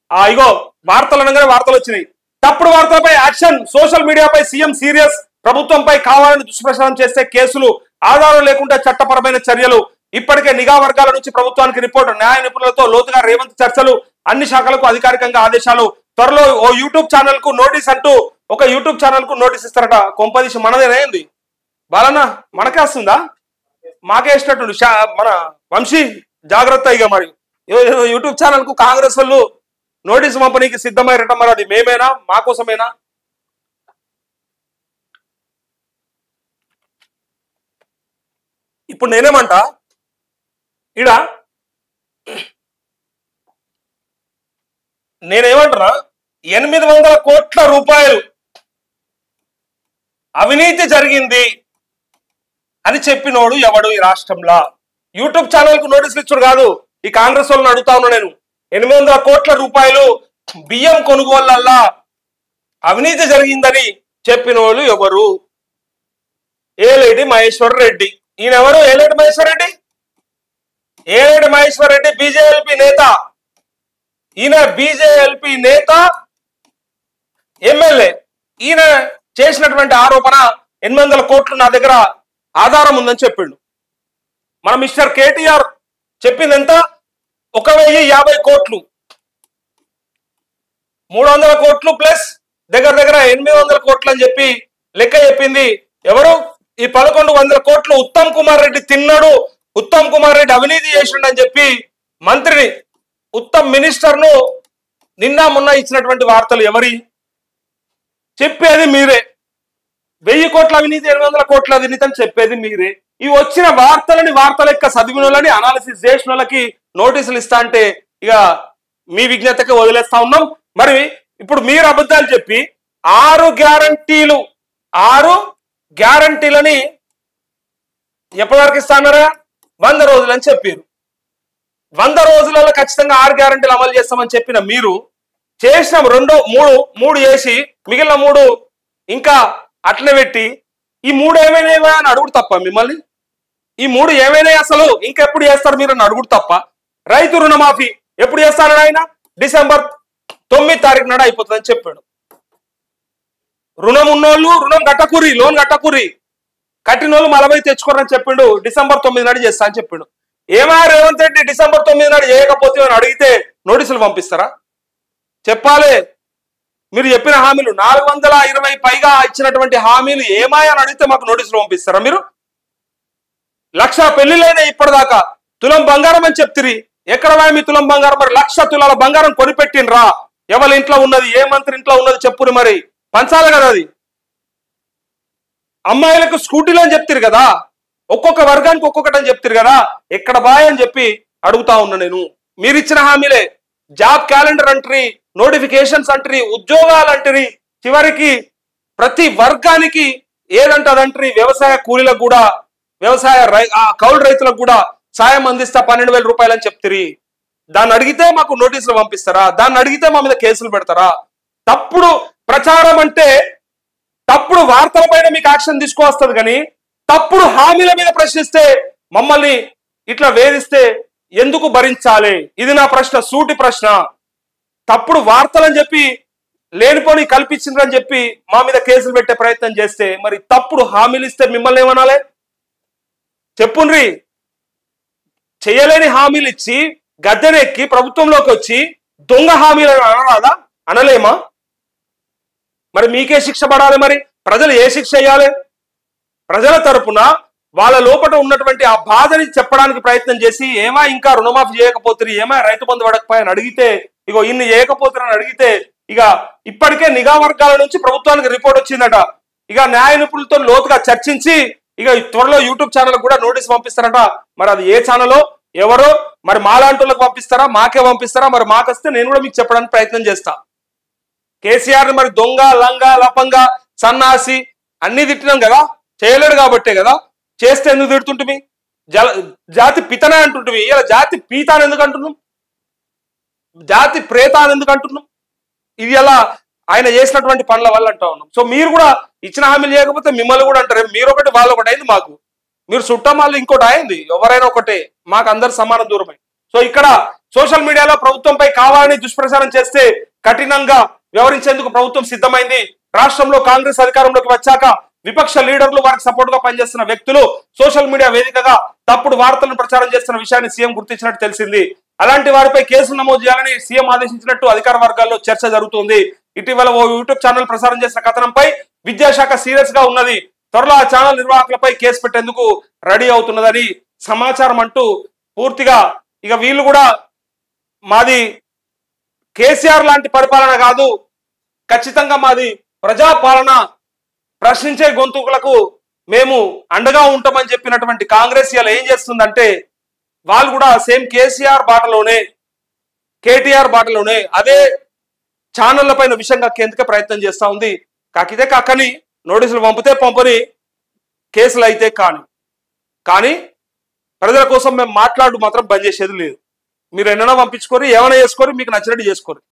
ఆ ఇగో వార్తలు అనగానే వార్తలు వచ్చినాయి తప్పుడు వార్తలపై యాక్షన్ సోషల్ మీడియాపై సీఎం సీరియస్ ప్రభుత్వంపై కావాలని దుష్ప్రచారం చేస్తే కేసులు ఆధారం లేకుండా చట్టపరమైన చర్యలు ఇప్పటికే నిఘా వర్గాల నుంచి ప్రభుత్వానికి రిపోర్టు న్యాయ నిపుణులతో లోతుగా రేవంత్ చర్చలు అన్ని శాఖలకు అధికారికంగా ఆదేశాలు త్వరలో ఓ యూట్యూబ్ ఛానల్ కు నోటీస్ అంటూ ఒక యూట్యూబ్ ఛానల్ కు నోటీస్ ఇస్తారట కొంపదీసి మనదేనేంది బాలన్న మనకే వస్తుందా మాకే ఇష్టట్టు మన వంశీ జాగ్రత్త ఇక మరి యూ- యూ- యూట్యూబ్ ఛానల్ కు కాంగ్రెస్ వాళ్ళు నోటీసు పంపనీకి సిద్ధమైరట మరి అది మేమేనా మా కోసమేనా ఇప్పుడు నేనేమంట ఇడ నేనేమంటున్నా ఎనిమిది వందల కోట్ల రూపాయలు అవినీతి జరిగింది అని చెప్పినోడు ఎవడు ఈ రాష్ట్రంలో యూట్యూబ్ ఛానల్ కు నోటీసులు ఇచ్చుడు కాదు ఈ కాంగ్రెస్ వాళ్ళని అడుగుతా ఉన్నా నేను ఎనిమిది వందల కోట్ల రూపాయలు బియ్యం కొనుగోళ్లల్లా అవినీతి జరిగిందని చెప్పిన వాళ్ళు ఎవరు ఏలేటి మహేశ్వర్ రెడ్డి ఈయన ఎవరు ఏలేటి మహేశ్వర్ రెడ్డి ఏలేటి మహేశ్వర్ రెడ్డి బీజేఎల్పీ నేత ఈయన బీజేఎల్పీ నేత ఎమ్మెల్యే ఈయన చేసినటువంటి ఆరోపణ ఎనిమిది వందల కోట్లు నా దగ్గర ఆధారం ఉందని చెప్పిండు మన మిస్టర్ కేటీఆర్ చెప్పింది ఎంత ఒక వెయ్యి యాభై కోట్లు మూడు వందల కోట్లు ప్లస్ దగ్గర దగ్గర ఎనిమిది వందల కోట్లు అని చెప్పి లెక్క చెప్పింది ఎవరు ఈ పదకొండు వందల కోట్లు ఉత్తమ్ కుమార్ రెడ్డి తిన్నాడు ఉత్తమ్ కుమార్ రెడ్డి అవినీతి చేసిండు అని చెప్పి మంత్రిని ఉత్తమ్ మినిస్టర్ ను నిన్న మొన్న ఇచ్చినటువంటి వార్తలు ఎవరి చెప్పేది మీరే వెయ్యి కోట్ల అవినీతి ఎనిమిది వందల కోట్ల అవినీతి అని చెప్పేది మీరే ఈ వచ్చిన వార్తలని వార్త లెక్క చదివిన వాళ్ళని అనాలిసిస్ చేసిన వాళ్ళకి నోటీసులు ఇస్తా అంటే ఇక మీ విజ్ఞతకి వదిలేస్తా ఉన్నాం మరి ఇప్పుడు మీరు అబద్ధాలు చెప్పి ఆరు గ్యారంటీలు ఆరు గ్యారంటీలని ఎప్పటివరకు ఇస్తానరా వంద రోజులు అని చెప్పారు వంద రోజులలో ఖచ్చితంగా ఆరు గ్యారంటీలు అమలు చేస్తామని చెప్పిన మీరు చేసిన రెండో మూడు మూడు చేసి మిగిలిన మూడు ఇంకా అట్లనే పెట్టి ఈ మూడు ఏమైనా అని అడుగుడు తప్ప మిమ్మల్ని ఈ మూడు ఏమైనా అసలు ఇంకెప్పుడు చేస్తారు మీరు అని అడుగుడు తప్ప రైతు రుణమాఫీ ఎప్పుడు చేస్తారని ఆయన డిసెంబర్ తొమ్మిది తారీఖు నాడు అయిపోతుందని చెప్పాడు రుణం ఉన్నోళ్ళు రుణం కట్టకూరి లోన్ కట్టకూరి కట్టినోళ్ళు మలబై తెచ్చుకోరని చెప్పిండు డిసెంబర్ తొమ్మిది నాడు చేస్తా అని చెప్పిండు ఏమా రేవంత్ రెడ్డి డిసెంబర్ తొమ్మిది నాడు చేయకపోతే అని అడిగితే నోటీసులు పంపిస్తారా చెప్పాలి మీరు చెప్పిన హామీలు నాలుగు వందల ఇరవై పైగా ఇచ్చినటువంటి హామీలు ఏమాయని అని అడిగితే మాకు నోటీసులు పంపిస్తారా మీరు లక్ష పెళ్లిలైన ఇప్పటిదాకా తులం బంగారం అని చెప్తిరి ఎక్కడ వాయి మీ తులం బంగారం మరి లక్ష తులాల బంగారం కొనిపెట్టినరా ఎవరి ఇంట్లో ఉన్నది ఏ మంత్రి ఇంట్లో ఉన్నది చెప్పురు మరి పంచాలి కదా అది అమ్మాయిలకు స్కూటీలు అని చెప్తిరు కదా ఒక్కొక్క వర్గానికి ఒక్కొక్కటి అని చెప్తిరు కదా ఎక్కడ బాయ్ అని చెప్పి అడుగుతా ఉన్నా నేను మీరు ఇచ్చిన హామీలే జాబ్ క్యాలెండర్ అంటరి నోటిఫికేషన్స్ అంటరి ఉద్యోగాలు అంటరి చివరికి ప్రతి వర్గానికి ఏదంటే అదంటరి వ్యవసాయ కూలీలకు కూడా వ్యవసాయ రై ఆ కౌలు రైతులకు కూడా సాయం అందిస్తా పన్నెండు వేల రూపాయలు అని చెప్తిరి దాన్ని అడిగితే మాకు నోటీసులు పంపిస్తారా దాన్ని అడిగితే మా మీద కేసులు పెడతారా తప్పుడు ప్రచారం అంటే తప్పుడు వార్తల పైన మీకు యాక్షన్ తీసుకువస్తుంది కానీ తప్పుడు హామీల మీద ప్రశ్నిస్తే మమ్మల్ని ఇట్లా వేధిస్తే ఎందుకు భరించాలి ఇది నా ప్రశ్న సూటి ప్రశ్న తప్పుడు వార్తలని చెప్పి లేనిపోని కల్పించిండ్రని చెప్పి మా మీద కేసులు పెట్టే ప్రయత్నం చేస్తే మరి తప్పుడు హామీలు ఇస్తే మిమ్మల్ని ఏమనాలి చెప్పుండ్రి చేయలేని హామీలు ఇచ్చి గద్దెనెక్కి ప్రభుత్వంలోకి వచ్చి దొంగ హామీలు అనరాదా అనలేమా మరి మీకే శిక్ష పడాలి మరి ప్రజలు ఏ శిక్ష వేయాలి ప్రజల తరపున వాళ్ళ లోపల ఉన్నటువంటి ఆ బాధని చెప్పడానికి ప్రయత్నం చేసి ఏమా ఇంకా రుణమాఫీ చేయకపోతున్నారు ఏమా రైతు బంధు పడకపోయాని అడిగితే ఇగో ఇన్ని చేయకపోతున్నారని అడిగితే ఇక ఇప్పటికే నిఘా వర్గాల నుంచి ప్రభుత్వానికి రిపోర్ట్ వచ్చిందట ఇక న్యాయ నిపుణులతో లోతుగా చర్చించి ఇక త్వరలో యూట్యూబ్ ఛానల్ కూడా నోటీస్ పంపిస్తారట మరి అది ఏ ఛానలో ఎవరో మరి మాలాంటి వాళ్ళకి పంపిస్తారా మాకే పంపిస్తారా మరి మాకొస్తే నేను కూడా మీకు చెప్పడానికి ప్రయత్నం చేస్తా కేసీఆర్ ని మరి దొంగ లంగ లపంగా సన్నాసి అన్ని తిట్టినాం కదా చేయలేడు కాబట్టే కదా చేస్తే ఎందుకు తిడుతుంటివి జల జాతి పితనే అంటుంటివి ఇలా జాతి పీత అని ఎందుకు అంటున్నాం జాతి ప్రేత అని ఎందుకు అంటున్నాం ఇది ఎలా ఆయన చేసినటువంటి పనుల వల్ల అంటా ఉన్నాం సో మీరు కూడా ఇచ్చిన హామీలు చేయకపోతే మిమ్మల్ని కూడా అంటారు మీరు ఒకటి వాళ్ళు ఒకటి అయింది మాకు మీరు చుట్టం వాళ్ళు ఇంకోటి అయింది ఎవరైనా ఒకటే మాకు అందరు సమాన దూరమై సో ఇక్కడ సోషల్ మీడియాలో ప్రభుత్వంపై కావాలని దుష్ప్రచారం చేస్తే కఠినంగా వ్యవహరించేందుకు ప్రభుత్వం సిద్ధమైంది రాష్ట్రంలో కాంగ్రెస్ అధికారంలోకి వచ్చాక విపక్ష లీడర్లు వారికి సపోర్ట్ గా పనిచేస్తున్న వ్యక్తులు సోషల్ మీడియా వేదికగా తప్పుడు వార్తలను ప్రచారం చేస్తున్న విషయాన్ని సీఎం గుర్తించినట్టు తెలిసింది అలాంటి వారిపై కేసులు నమోదు చేయాలని సీఎం ఆదేశించినట్టు అధికార వర్గాల్లో చర్చ జరుగుతుంది ఇటీవల ఓ యూట్యూబ్ ఛానల్ ప్రసారం చేసిన కథనంపై విద్యాశాఖ సీరియస్ గా ఉన్నది త్వరలో ఆ ఛానల్ నిర్వాహకులపై కేసు పెట్టేందుకు రెడీ అవుతున్నదని సమాచారం అంటూ పూర్తిగా ఇక వీళ్ళు కూడా మాది కేసీఆర్ లాంటి పరిపాలన కాదు ఖచ్చితంగా మాది ప్రజాపాలన ప్రశ్నించే గొంతుకులకు మేము అండగా ఉంటామని చెప్పినటువంటి కాంగ్రెస్ ఇలా ఏం చేస్తుందంటే వాళ్ళు కూడా సేమ్ కేసీఆర్ బాటలోనే కేటీఆర్ బాటలోనే అదే ఛానళ్ల పైన విషయంగా కేంద్ర ప్రయత్నం చేస్తా ఉంది కాకితే కాకని నోటీసులు పంపితే పంపని కేసులు అయితే కాని కానీ ప్రజల కోసం మేము మాట్లాడు మాత్రం బంద్ చేసేది లేదు మీరు ఎన్నైనా పంపించుకొని ఏమైనా చేసుకోరు మీకు నచ్చినట్టు చేసుకోరు